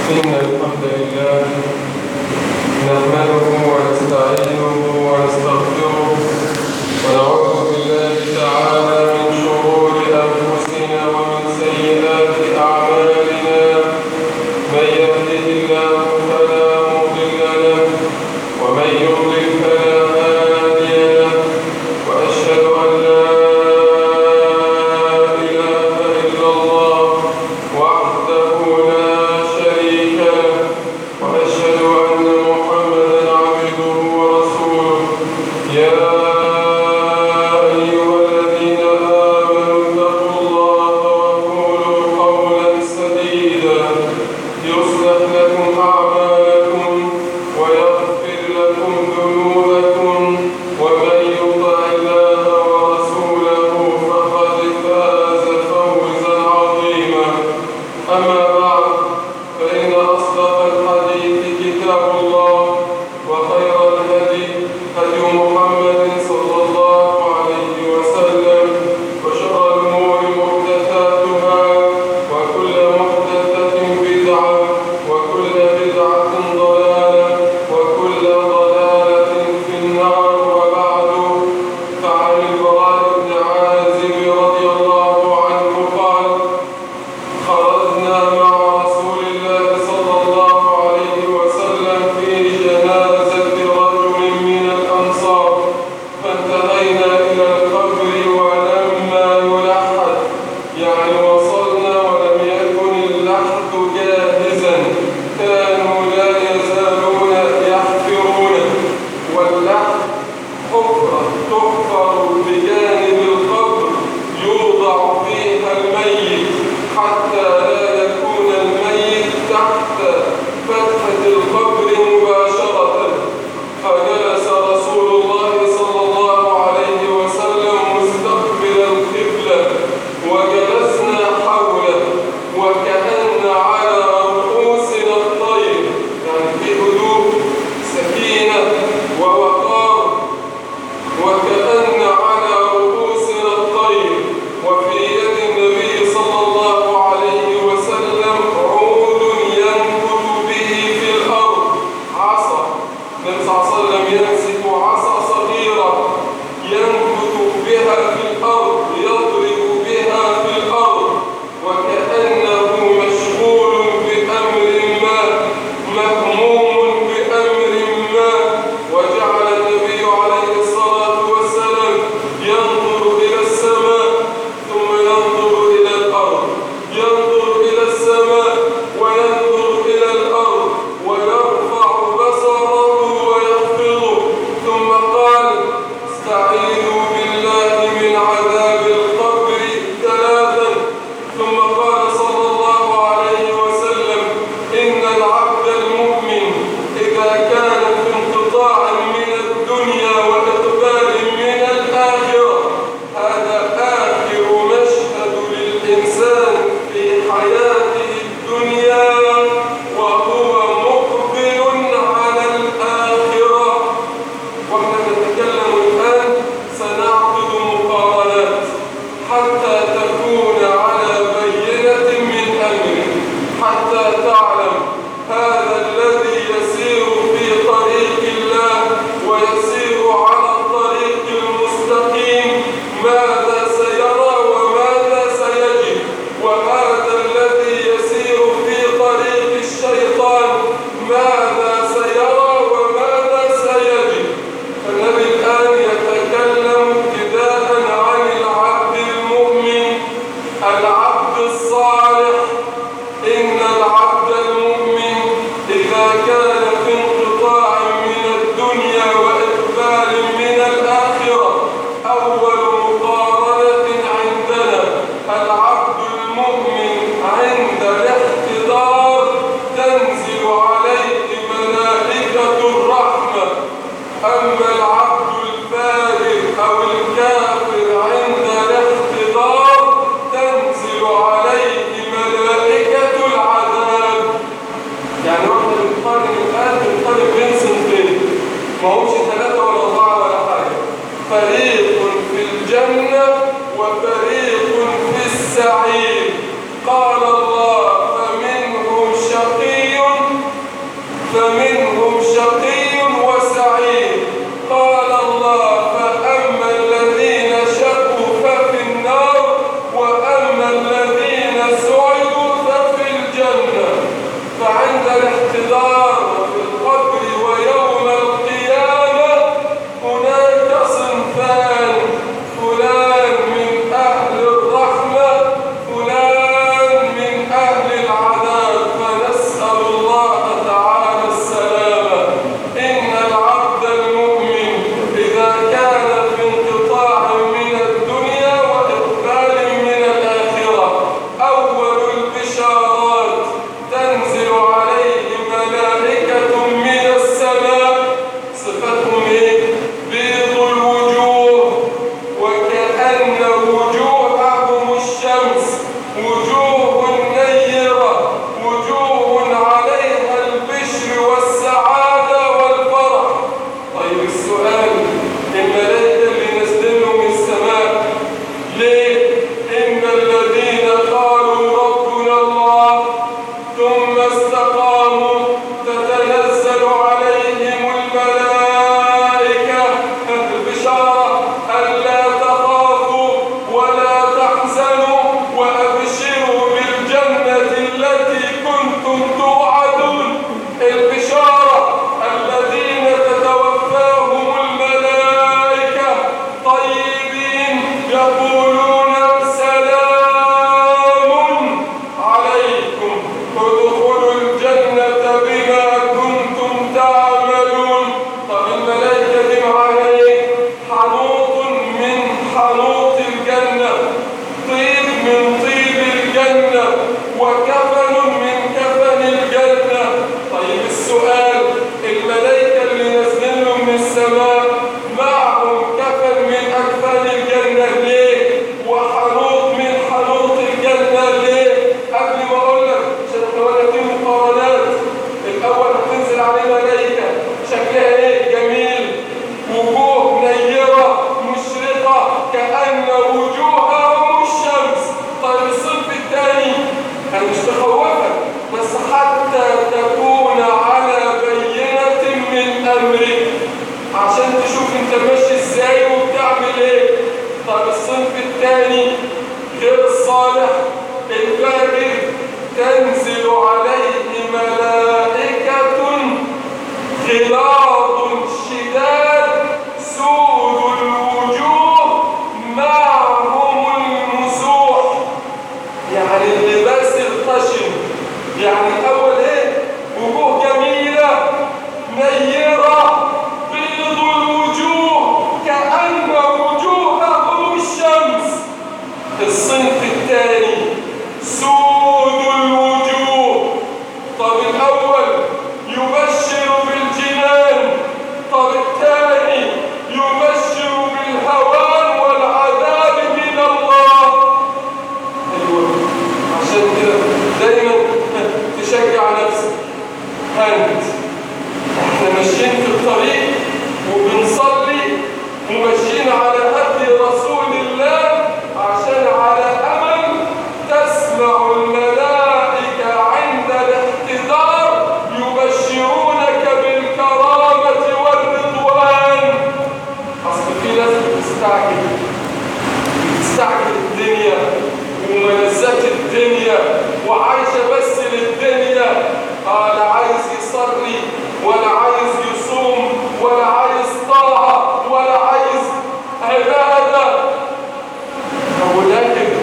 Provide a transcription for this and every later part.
إن الحمد لله نحمده ونستعينه ونستغفره ونعوذ بالله تعالى من شرور أنفسنا ومن سيئات أعمالنا من يهده الله فلا مضل له ومن يضلل فلا هادي له وأشهد أن لا إله إلا الله وحده لا شريك له وأشهد أن محمدا إن الذين قالوا ربنا الله ثم استقاموا تتنزل عليهم الملائكة البشارة ألا تخافوا ولا تحزنوا وأبشروا بالجنة التي كنتم توعدون البشارة الذين تتوفاهم الملائكة طيبين يقولون سلام عليكم ادخلوا الجنة بما كنتم تعملون طب الملائكة دي معاها ايه؟ حنوط من حنوط الجنة طيب من طيب الجنة وكفن من كفن الجنة طيب السؤال الملائكة اللي نازلين لهم من السماء معهم كفن من أكفان الجنة ليه؟ وحنوط من حنوط الجنة ليه؟ قبل ما أقول لك عشان احنا قلنا في مقارنات الأول هتنزل عليه ملائكة شكلها إيه؟ جميل وجوه نيرة مشرقة كأن وجوههم الشمس طيب الصنف الثاني أنا مش بخوفك بس حتى تكون على بينة من أمرك عشان تشوف انت ماشي ازاي وبتعمل ايه طيب الصنف الثاني غير الصالح الفاجر تنزل عليه ملائكة غلاظ شداد سود الوجوه معهم المسوح يعني اللباس الخشن يعني اول ايه وجوه جميله نيره بيض الوجوه كان وجوههم الشمس الصنف الثاني سود الوجوه طب الاول يبشر بالجنان طب الثاني يبشر بالهوان والعذاب من الله ايوه عشان كده دايما تشجع نفسك انت احنا ماشيين في الطريق وبنصلي وماشيين على هدي رسول الله عشان على امل تسمع الملائكه عند الاحتضار يبشرونك بالكرامه والرضوان اصل في ناس بتستعجل بتستعجل الدنيا وملذات الدنيا وعايشة بس للدنيا آه لا عايز يصلي ولا عايز يصوم ولا عايز طاعة ولا عايز عبادة ولكن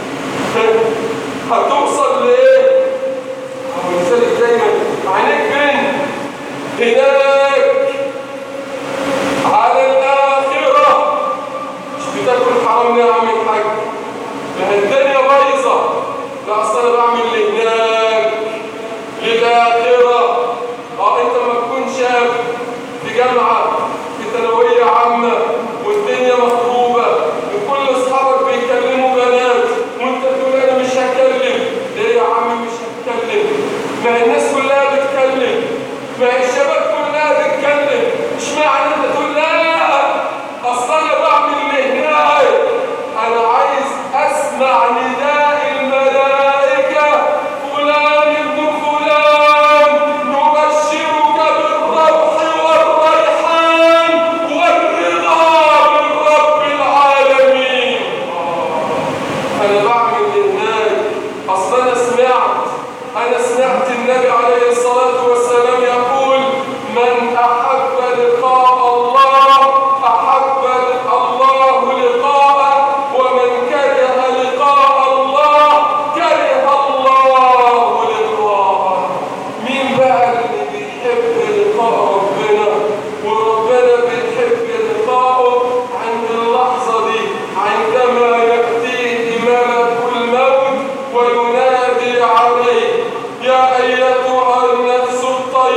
هتوصل لإيه؟ ولذلك دايما عينيك فين؟ هناك على الآخرة مش بتاكل حرام ليه يا عم الحاج؟ ما هي الدنيا بايظة لا أصل أنا بعمل لهناك للآخرة أه أنت ما تكون شاب في جامعة في ثانوية عامة والدنيا مخروبة وكل أصحابك بيكلموا بنات وأنت تقول أنا مش هتكلم ليه يا عم مش هتكلم؟ ما هي الناس كلها بتكلم ما هي الشباب كلها بتكلم اشمعنى أنت تقول لا أصل أنا بعمل لهناك أنا عايز أسمع نداء الملائكة فلان ابن فلان نبشرك بالروح والريحان والرضا من رب العالمين أنا بعمل لهناك أصل أنا سمعت أنا سمعت النبي عليه الصلاة والسلام يقول من أحب لقاء الله أحب الله لقاءه ومن كره لقاء الله كره الله لقاءه مين بقى اللي بيحب لقاء ربنا وربنا بيحب لقاءه عند اللحظة دي عندما يأتيه ملك الموت وينادي عليه يا أيتها النفس الطيبة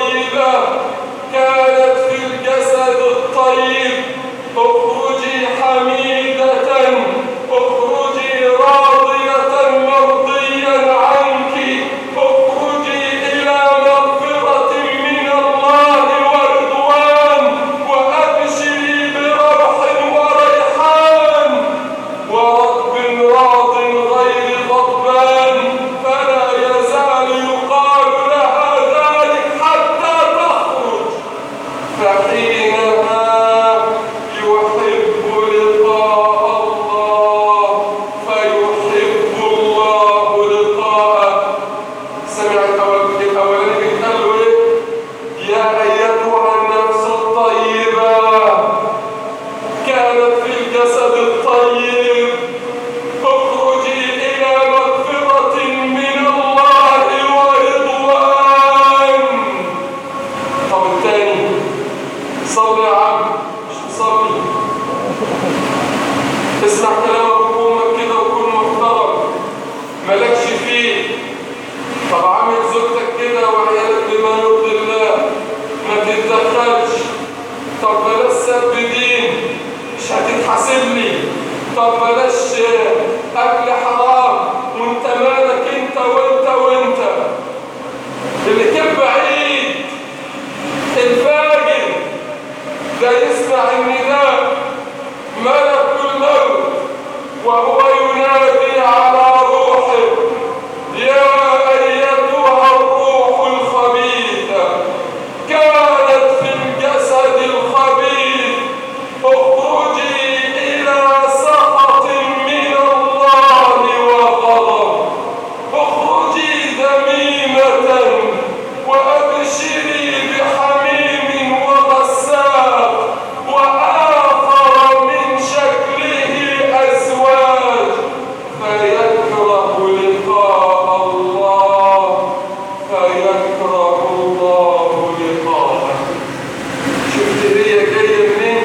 يكره لقاء الله فيكره الله لقاءه شفت هي جايه منين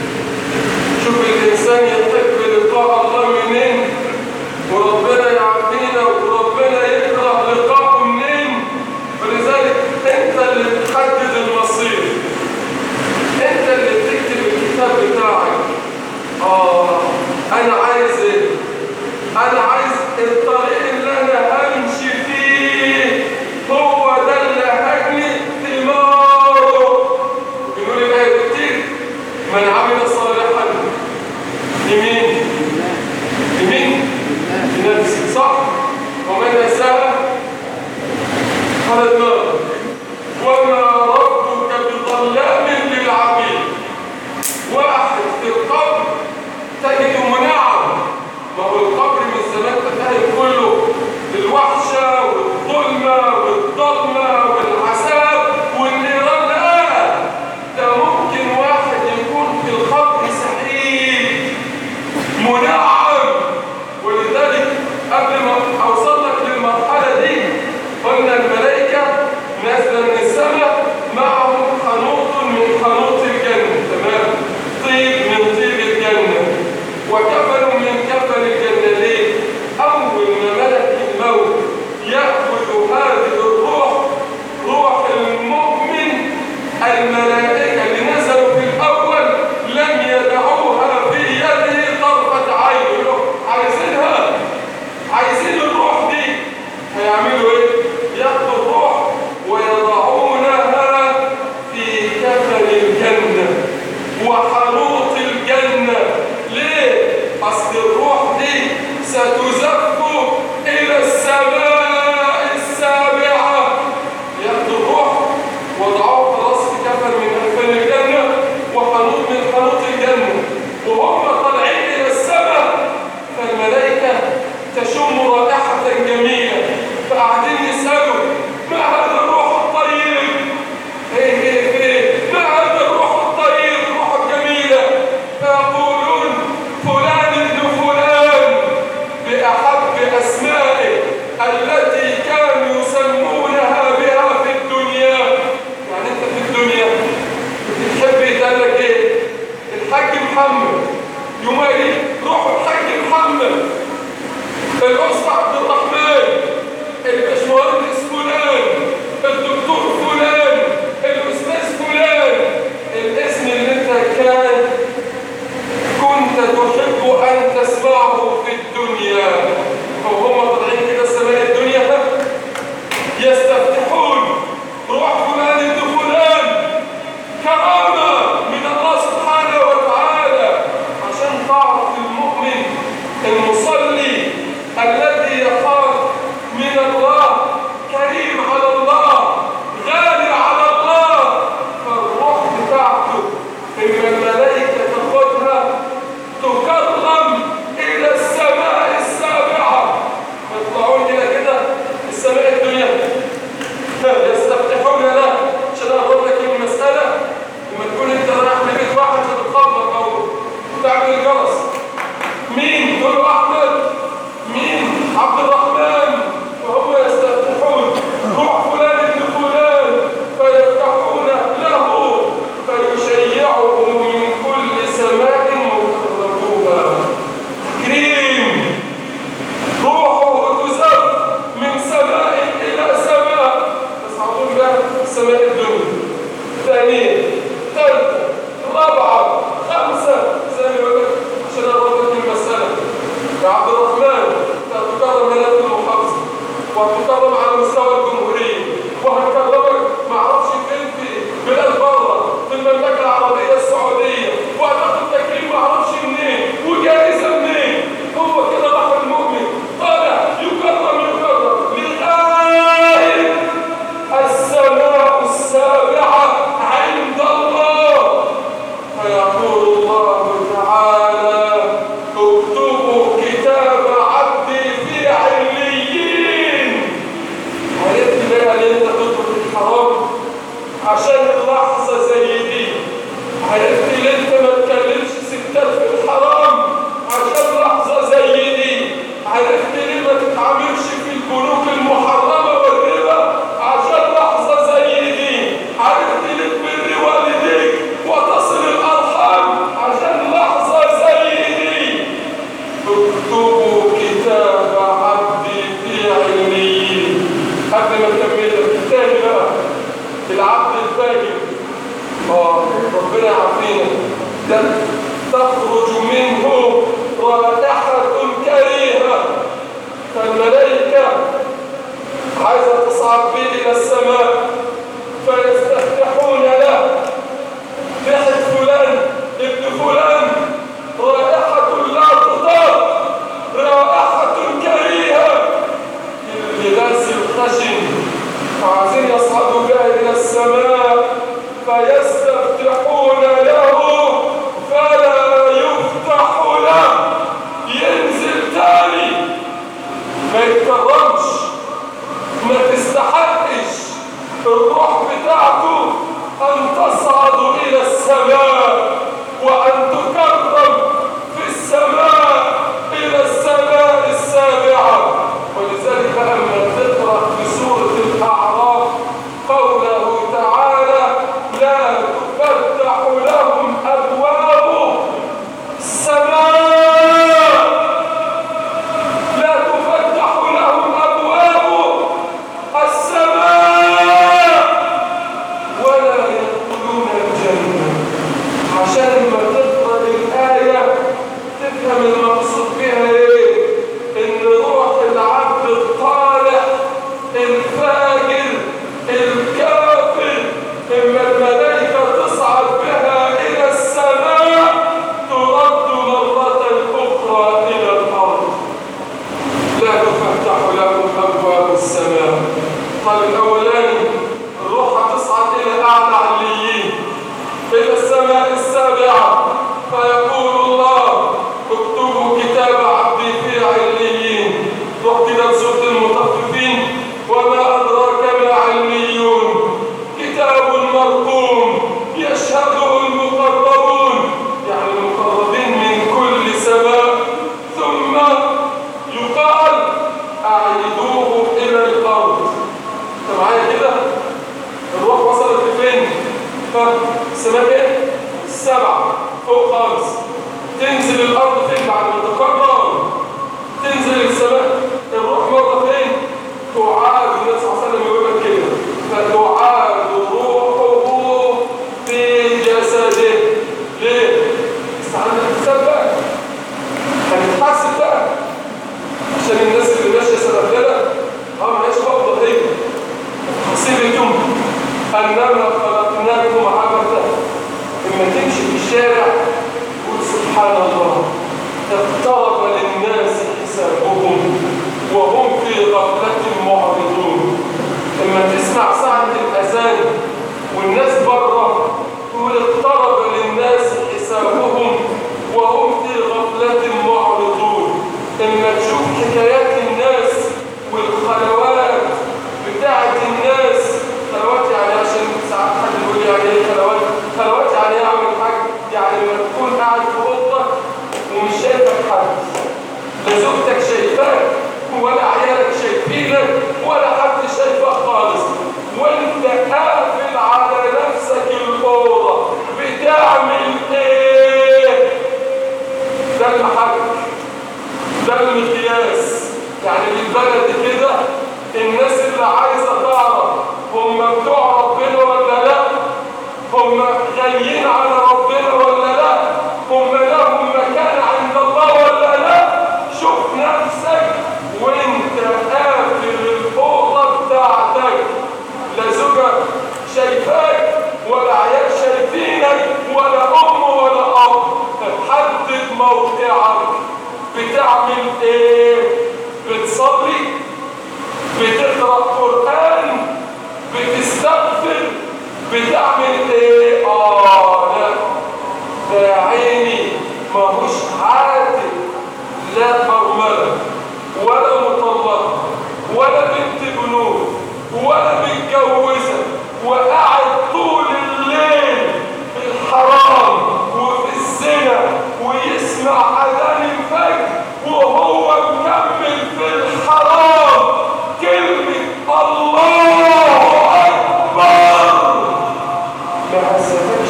شوف الانسان يحب لقاء الله منين وربنا يعافينا وربنا يكره لقاءه منين ولذلك انت اللي بتحدد المصير انت اللي بتكتب الكتاب بتاعك اه انا عايز ايه انا عايز الطريق اللي انا همشي فيه هو ده اللي هجني ثماره بيقول الايه كتير من عمل صالحا لمين لمين لنفسه صح ومن اساء على النار وما ربك بظلام للعبيد واحد في القبر تجد منعم ما هو القبر من زمان تفهم كله الوحشة والظلمة والضلمة والعذاب والنيران لا ده ممكن واحد يكون في القبر سعيد منعم ولذلك قبل ما اوصل لك للمرحلة دي قلنا الملائكة نازلة من السماء معهم خنوط من خنوط الجنة تمام طيب من طيب الجنة وكفن من كفن الجنة ليه؟ أول ما ملك الموت يأخذ هذه الروح روح المؤمن الملائكة اللي نزلوا في الأول لم يدعوها في يده طرفة عين عايزينها عايزين الروح دي هيعملوا ايه؟ ياخدوا الروح ويضعونها في كفن الجنة وحنوط الجنة ليه؟ أصل الروح دي ستزف إلى السماء السابعة ياخدوا الروح وضعوه خلاص في كفن من كفن الجنة وحنوط من حنوط الجنة وهم طالعين إلى السماء فالملائكة تشم رائحة جميلة فقاعدين يسألوا ما هذا الروح الطيب ايه ايه ايه ما هذا الروح الطيب الروح الجميلة فيقولون فلان ابن فلان بأحب أسمائه التي كانوا يسمونها بها في الدنيا يعني انت في الدنيا بتحب يتقالك ايه الحاج محمد يوم ايه روحوا الحاج محمد الأسرة عبد الرحمن الباشمهندس فلان الدكتور فلان الأستاذ فلان الاسم اللي انت كان كنت تحب أن تسمعه في الدنيا أو هم طالعين كده سماء الدنيا يستفتحون روح فلان ابن فلان كرامة من الله سبحانه وتعالى عشان تعرف المؤمن المصلي الذي يخاف إلى السماء فيستفتحون له ريحة فلان ابن فلان رائحة لا تطاق رائحة كريهة اللباس الخشن فعايزين يصعدوا بها إلى السماء فيستفتحون له فلا يفتح له ينزل تاني ما يتكرمش ما تستحقش الروح بتاعته أن تصعد إلى السماء وأن تكرم في السماء إلى السماء السابعة ولذلك أما تقرأ في سورة الأعراف قوله تعالى لا تفتح لهم أبواب السماء لا تفتح لهم أبواب السماء ولا يدخلون الجنة عشان لما تقرأ الآية تفهم المقصود بها إيه إن روح العبد الطالح الفاجر الكافر إما الملائكة تصعد بها إلى السماء ترد مرة أخرى إلى الأرض لا تفتح لهم أبواب السماء قال الأولاني الروح هتصعد إلى أعلى عليين إلى السماء السابعة فيقول الله اكتبوا كتاب عبدي في عليين روح كده بسورة المطففين وما أدراك ما عليون كتاب مرقوم يشهده المقربون يعني المقربين من كل سماء ثم يقال أعيدوه إلى الأرض أنت معايا كده؟ الروح وصلت لفين؟ السماء ايه؟ السبعة فوق خالص تنزل الأرض فين بعد ما تقرر تنزل السماء الروح مرة فين؟ تعاد النبي صلى الله عليه وسلم يقول لك كده فتعاد روحه في جسده ليه؟ استعمل الحساب بقى هنتحاسب بقى عشان الناس اللي ماشيه سنه اه معلش خبطه هي حسبتم انما خلقناكم عبثا لما تمشي في الشارع تقول سبحان الله اقترب للناس حسابهم وهم في غفلة معرضون لما تسمع ساعة الأذان والناس بره تقول اقترب للناس حسابهم وهم في غفلة معرضون لما تشوف حكايات الناس والخلوات بتاعت الناس خلوات يعني عشان ساعات حد يقول يعني ايه خلوات خلوات يعني ايه اعمل حاجه يعني لما تكون قاعد في اوضتك ومش شايفك حد لا زوجتك شايفاك ولا عيالك شايفينك ولا حد شايفك خالص وانت قافل على نفسك الاوضه بتعمل ايه ده المحك ده المقياس يعني بالبلد كده الناس اللي عايزه تعرف هم بتوع ربنا ولا لا هم غاليين على ربنا ولا لا هم لهم مكان عند الله ولا لا شوف نفسك وانت قافل الاوضه بتاعتك لا زوجة شايفاك ولا عيال شايفينك ولا ام ولا اب حدد موقعك بتعمل ايه بتصلي بتقرا قران بتستغفر بتعمل ايه اه لا ده يا عيني ماهوش عادل لا ارمله ولا مطلقه ولا بنت بنوت ولا متجوزه وقاعد طول الليل في الحرام وفي الزنا ويسمع اذان الفجر وهو مكمل في الحرام كلمه الله اكبر ما حسبكش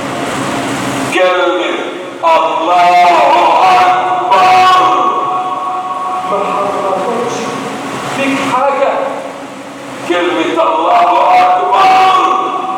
كلمه الله اكبر ما حركتش فيك حاجه كلمة الله أكبر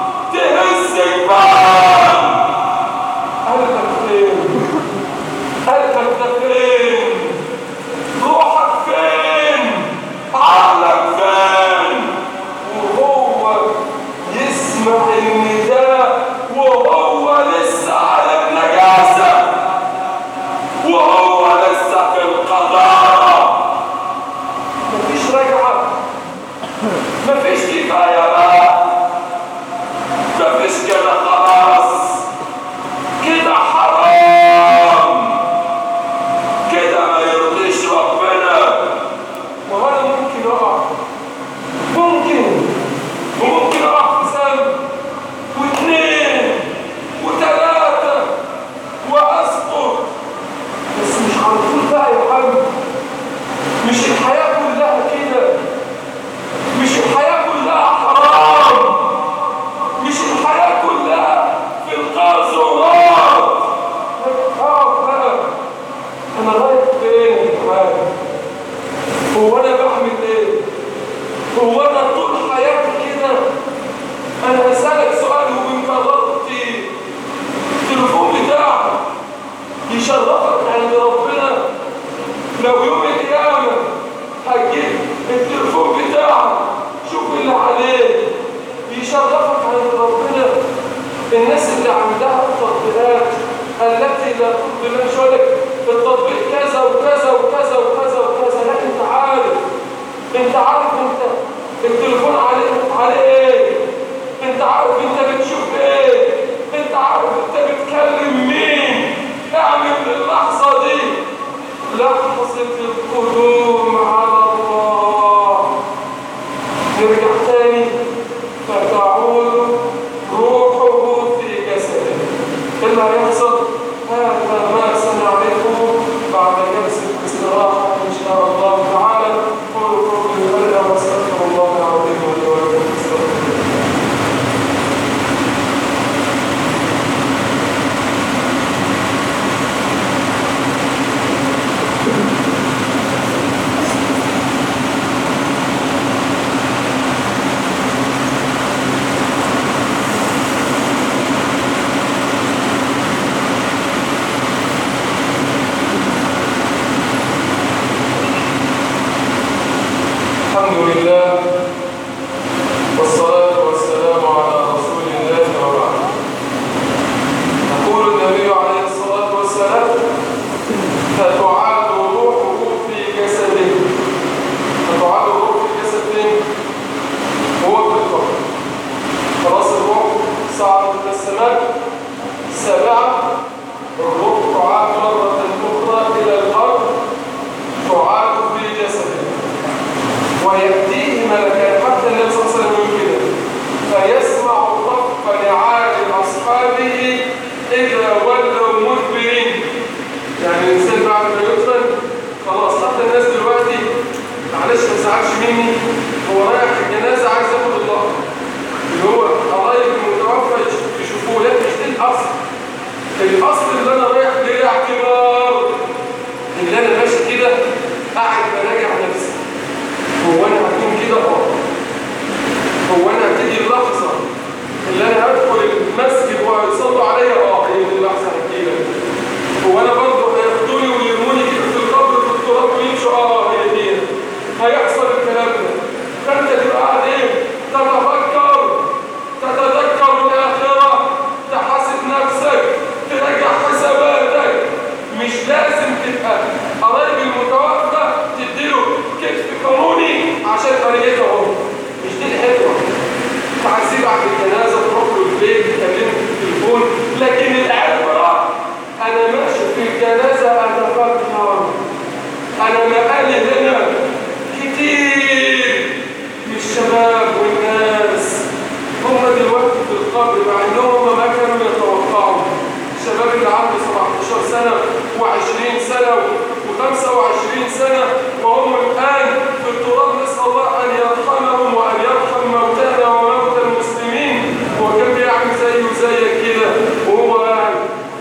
رجعة مفيش كفاية بقى مفيش كده خلاص كده حرام كده ما يرضيش ربنا وأنا ممكن أقع ممكن وممكن أقع في ذنب واثنين وثلاثة وأسقط بس مش على طول بقى يا حبيبي مش الحياة كلها كده مش الحياة كلها حرام مش الحياة كلها في القاذورات اه بقى انا رايح فين يا حبيبي هو انا بعمل ايه هو انا طول حياتي كده انا هسألك سؤال وانت غلطتي التليفون بتاعك يشرفك عند ربنا لو يوم القيامة هتجيب التليفون بتاعك شوف اللي عليه يشرفك عند ربنا الناس اللي عندها التطبيقات التي لا ترضي الله مش هقول لك التطبيق كذا وكذا وكذا وكذا وكذا لا انت عارف انت عارف انت التليفون عليه عليه ايه انت عارف انت بتشوف ايه انت عارف انت بتكلم مين اعمل اللحظة دي لحظة القدوم على الله نرجع تاني فتعود روحه في جسده إيه اللي هيحصل هذا ما سنعرفه بعد جلسة استراحة إن شاء الله تعالى قولوا قولي هذا واستغفر الله العظيم لي ولكم استغفروه الحمد لله والصلاة والسلام على رسول الله وبعد يقول النبي عليه الصلاة والسلام فتعاد روحه في جسده فتعاد روحه في جسده هو في القبر خلاص الروح صعدت إلى السماء السابعة الروح تعاد مرة أخرى إلى الأرض تعاد في جسده ويأتيه ملكان حتى النبي صلى الله عليه وسلم يقول كده فيسمع طف نعال أصحابه إذا ولوا مدبرين يعني الإنسان بعد ما يدفن خلاص حتى الناس دلوقتي معلش ما تزعلش مني هو رايح الجنازة عايز ياخد الله اللي هو قرايب المتوفى يشوفوه لا مش دي الأصل الأصل اللي أنا رايح ليه اعتبار اللي أنا ماشي كده قاعد براجع نفسي هو انا هكون كده اه هو انا هتيجي اللحظه اللي انا هدخل المسجد وهيصلوا عليا اه هي دي اللحظه هتجيلك هو انا برضه هياخدوني ويرموني كده في القبر في التراب ويمشوا اه هي دي هيحصل الكلام ده فانت تبقى قاعد ايه تتفكر تتذكر الاخره تحاسب نفسك تراجع حساباتك مش لازم تبقى قرايب المتوفى تديله كتف قانوني عشان قريته اهو مش دي الحكمه تعزيه بعد الجنازه تروح له البيت تكلمه في التليفون لكن العبره انا ماشي في الجنازه اتفكر انا مقالي هنا كتير من الشباب والناس هم دلوقتي في القبر مع انهم ما كانوا يتوقعوا الشباب اللي عنده 17 سنة و20 سنة و25 سنة وهم الآن في التراب نسأل الله أن يرحمهم وأن يرحم موتانا وموتى المسلمين هو كان بيعمل زيه وزيك كده وهو قاعد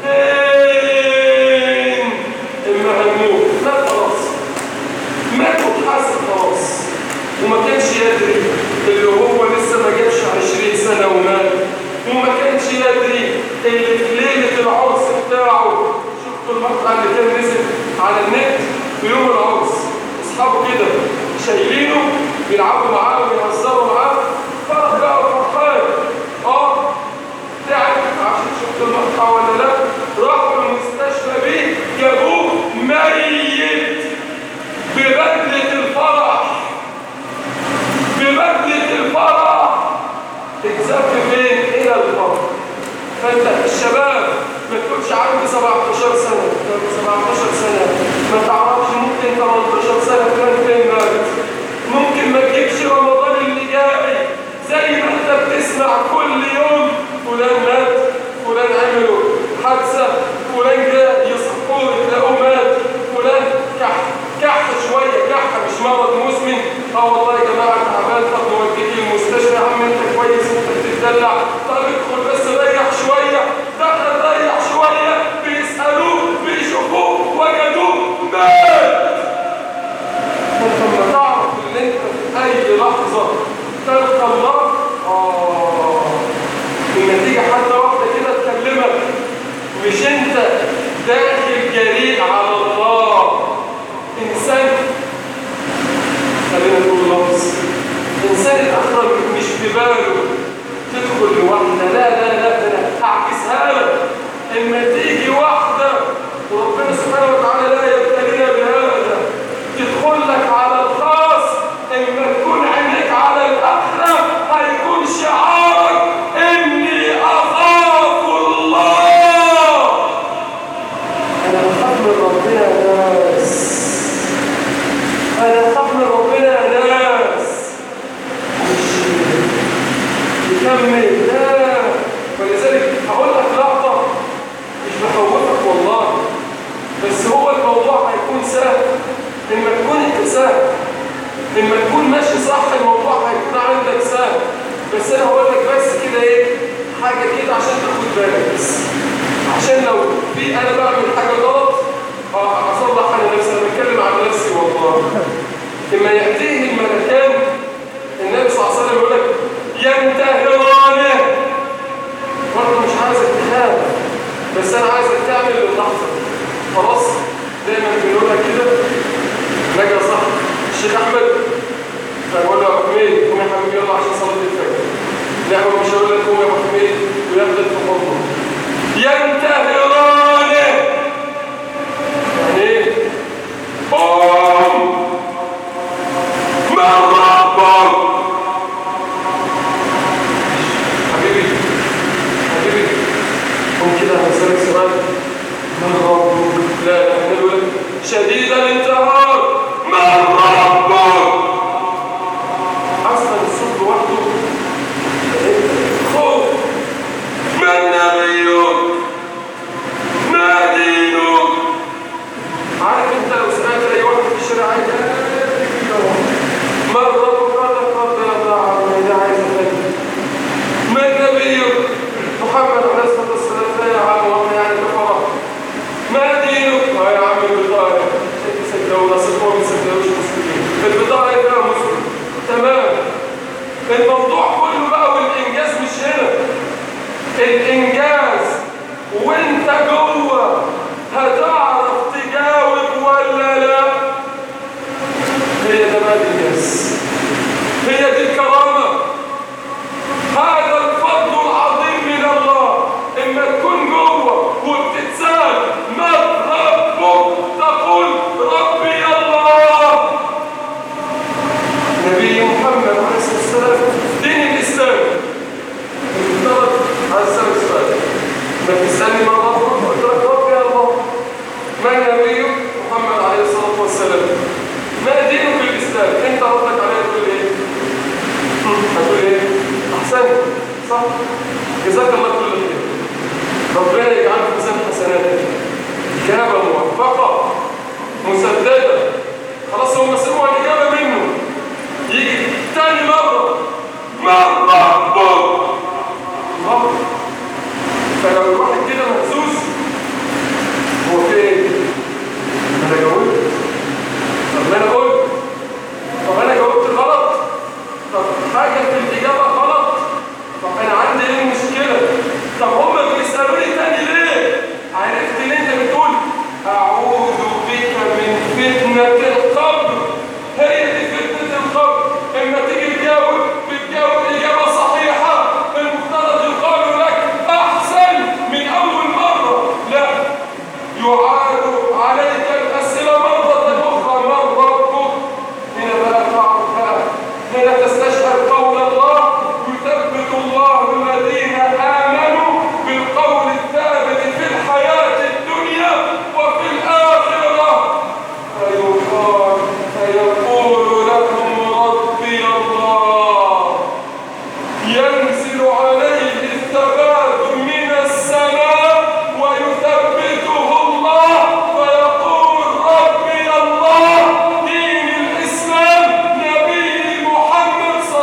فين إما هنموت لا خلاص مات واتحاسب خلاص وما كانش يدري اللي هو لسه ما جابش 20 سنة ومات وما كانش يدري اللي في ليلة العرس بتاعه شفتوا المقطع اللي كان نزل على النت في يوم العرس اصحابه كده شايلينه بيلعبوا معاه وبيهزروا معاه فرح بقى وفرحان اه تعب عشان شفت المقطع ولا لا راحوا المستشفى بيه جابوه ميت ببدلة الفرح في لحظة تلقى الله آه النتيجة حتى واحدة كده تكلمك مش انت داخل جريء على الله انسان خلينا نقول لفظ انسان الاخر مش في باله تدخل لوحده لا لا لا ده انا هعكسها لك اما تيجي واحده وربنا سبحانه وتعالى لا يبتلينا بهذا تدخل لك على الخاص اما تكون عينيك على الاخره هيكون شعارك اني اخاف الله انا بخاف من ربنا يا ناس انا بخاف من ربنا يا ناس مش يكمل لا ولذلك هقول لك لقطه مش بخوفك والله بس هو الموضوع هيكون سهل لما تكون انت سهل لما تكون ماشي صح الموضوع هيكون عندك سهل بس انا هقول لك بس كده ايه حاجه كده عشان تاخد بالك بس عشان لو في انا بعمل حاجه غلط اه اصلح انا نفسي انا بتكلم عن نفسي والله لما ياتيه الملكان النبي صلى الله عليه وسلم يقول لك ينتهرانه برضه مش عايزك تخاف بس انا عايزك تعمل اللحظه خلاص دايما بنقولها كده نجا صح الشيخ احمد فبقول له يا ابو حميد قوم يا حبيبي يلا عشان صلاه الفجر لا هو مش هقول لك قوم يا ابو حميد وياخدك في حضنه ينتهرانه يعني ايه؟ قوم من ربك حبيبي حبيبي قوم كده هسألك سؤال من ربك لا لا احنا نقول لك شديد الانتهار من ربك اصلا الصوت لوحده خوف من نبيك ما دينك عارف انت لو سمعت اي واحد في الشارع عايز من ربك قال قد الله عني ده عايز افهم من نبيك محمد عليه الصلاه والسلام لا يا عم والله يعني كفره ما دينك اه يا عم البطاقه صدقوا ولا صدقوا ما صدقوش مسلمين البطاقه فيها مسلم تمام الموضوع كله بقى والانجاز مش هنا الانجاز وانت جوه هتعرف تجاوب ولا لا هي ده بقى الانجاز هي دي الكرامه هذا الفضل العظيم من الله اما تكون جوه وبتتسال من ربك تقول ربي الله نبي محمد عليه الصلاه والسلام دين الاسلام المفترض عايز اسالك سؤال ما تسالني من ربك قلت لك ربي الله ما نبيك محمد عليه الصلاه والسلام ما دينك الاسلام انت ردك عليه تقول ايه هتقول ايه احسنت صح جزاك الله كل خير ربنا يجعلك في ميزان حسناتك اجابه موفقه مسدده خلاص هم سمعوا الاجابه منه يجي تاني مره من ربك رب فلو الواحد كده مهزوز هو في ايه؟ انا جاوبت طب انا قلت طب انا جاوبت غلط طب حاجه في الاجابه غلط طب انا عندي ايه المشكله طب هم بيسالوني تاني ليه عرفت ان انت بتقول اعوذ بك من فتنه القبر هي دي فتنه القبر اما تيجي تجاوب بتجاوب اجابه صحيحه المفترض يقال لك احسن من اول مره لا يعاد عليك الاسئله مره اخرى من ربك هنا بقى تعرف بقى هنا تستشعر قول الله يثبت الله الذين امنوا بالقول الثابت في الحياه الدنيا وفي الاخره فيقال فيقول لهم ربي الله ينزل عليه الثبات من السماء ويثبته الله فيقول ربي الله دين الإسلام نبي محمد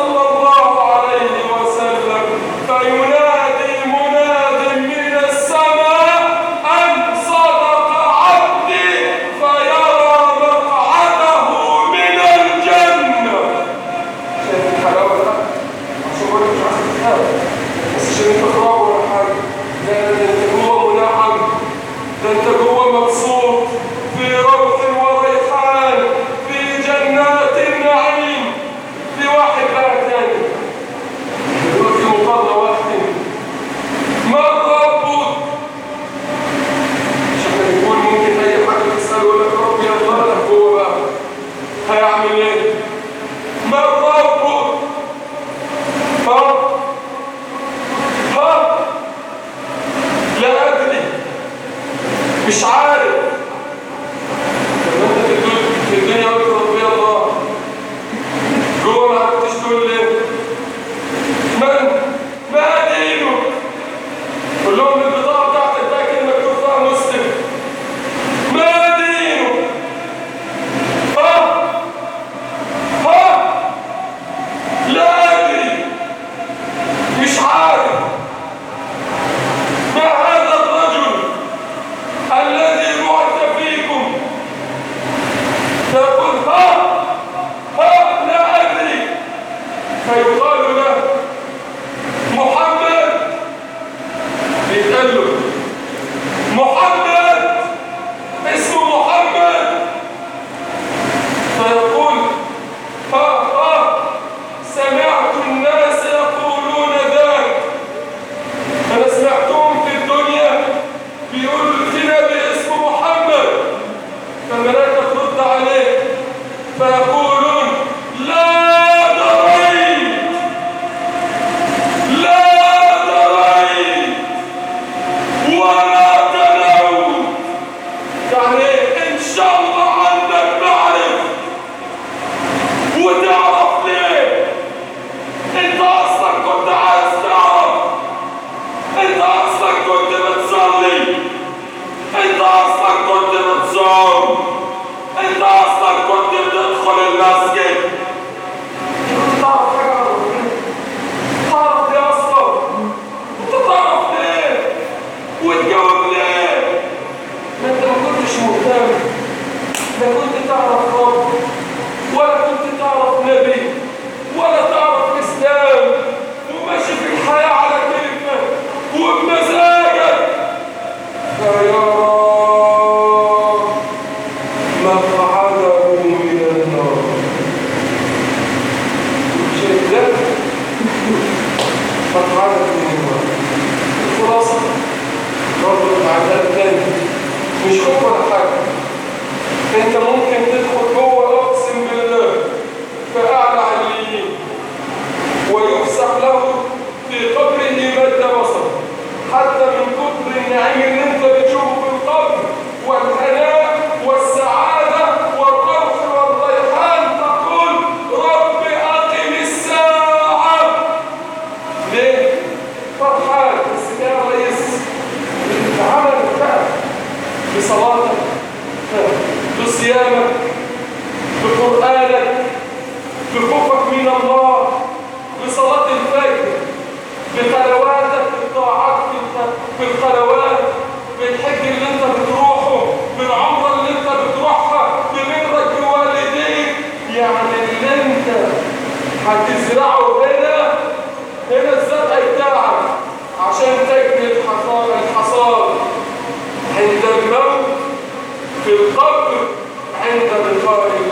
فرحانة من الخلاصة برضه العذاب تاني مش خوف ولا حاجة انت ممكن تدخل جوه اقسم بالله في اعلى عليين ويفسح له في قبره مد بصر حتى من كتر النعيم اللي انت بتشوفه في القبر والهناء والسعادة والروح والريحان تقول رب أقم الساعة ليه؟ فرحان بس يا ريس العمل بتاعك بصلاتك بصيامك بقرآنك بخوفك من الله بصلاة الفجر بخلواتك بالطاعات بالخلوات بالحج اللي انت بتروحه بالعمرة اللي انت بتروحها بمرك بوالديك يعني اللي انت هتزرعه هنا هنا الزرع بتاعك عشان تجني الحصاد الحصاد عند الموت في القبر عند لقاء الله